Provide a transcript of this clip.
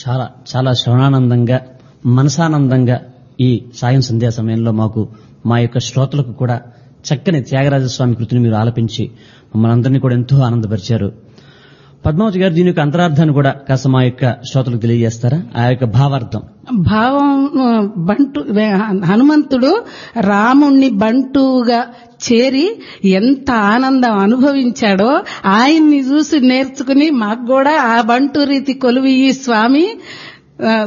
చాలా చాలా శ్రవణానందంగా మనసానందంగా ఈ సాయం సంధ్యా సమయంలో మాకు మా యొక్క శ్రోతలకు కూడా చక్కని త్యాగరాజస్వామి కృతిని మీరు ఆలపించి మమ్మల్ని అందరినీ కూడా ఎంతో ఆనందపరిచారు పద్మావతి గారు దీని యొక్క అంతరార్థాన్ని కూడా కాస్త మా యొక్క శ్రోతలకు తెలియజేస్తారా ఆ యొక్క భావార్థం భావం ఆ, బంటు హనుమంతుడు రాముణ్ణి బంటుగా చేరి ఎంత ఆనందం అనుభవించాడో ఆయన్ని చూసి నేర్చుకుని మాకు కూడా ఆ బంటు రీతి కొలువి ఈ స్వామి ఆ,